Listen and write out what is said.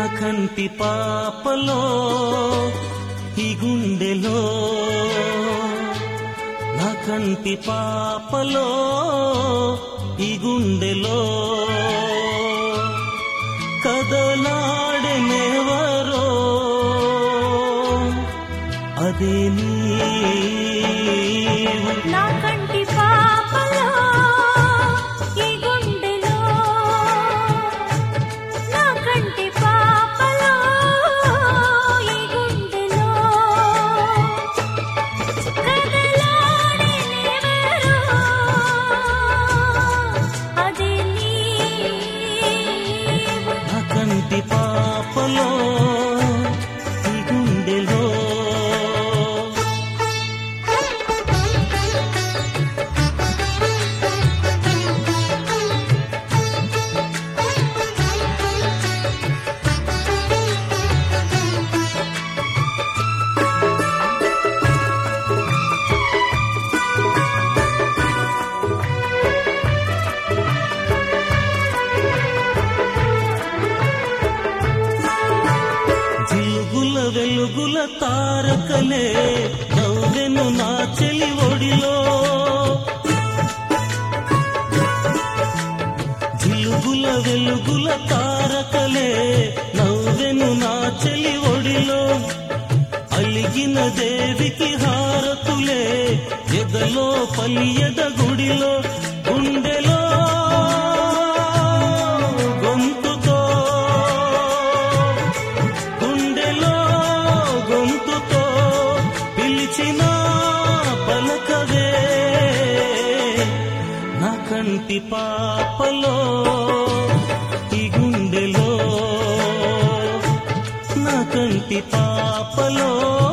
కంటి పాపలో ఈ గుండెలో నా కంటి పాపలో ఈ గుండెలో కదలాడెనెవరో అదే నీవు నా కంటి పాపలో ఈ గుండెలో నా కంటి పాపలో ఈ గుండెలో కదలాడెనెవరో అదే నీవు నా కంటి పాపలో ఈ గుండెలో జిలుగుల వెలుగుల తారకలే నవ్వెను నా చెలి ఒడిలో జిలుగుల వెలుగుల తారకలే నవ్వెను నా చెలి ఒడిలో అలిగిన దేవికి హారతులే ఎదలో పలియద గుడిలో గుండెలో గొంతుతో గుండెలో గొంతుతో పిలిచిన పలకవే నా కంటి పాపలో ఈ గుండెలో నా కంటి పాపలో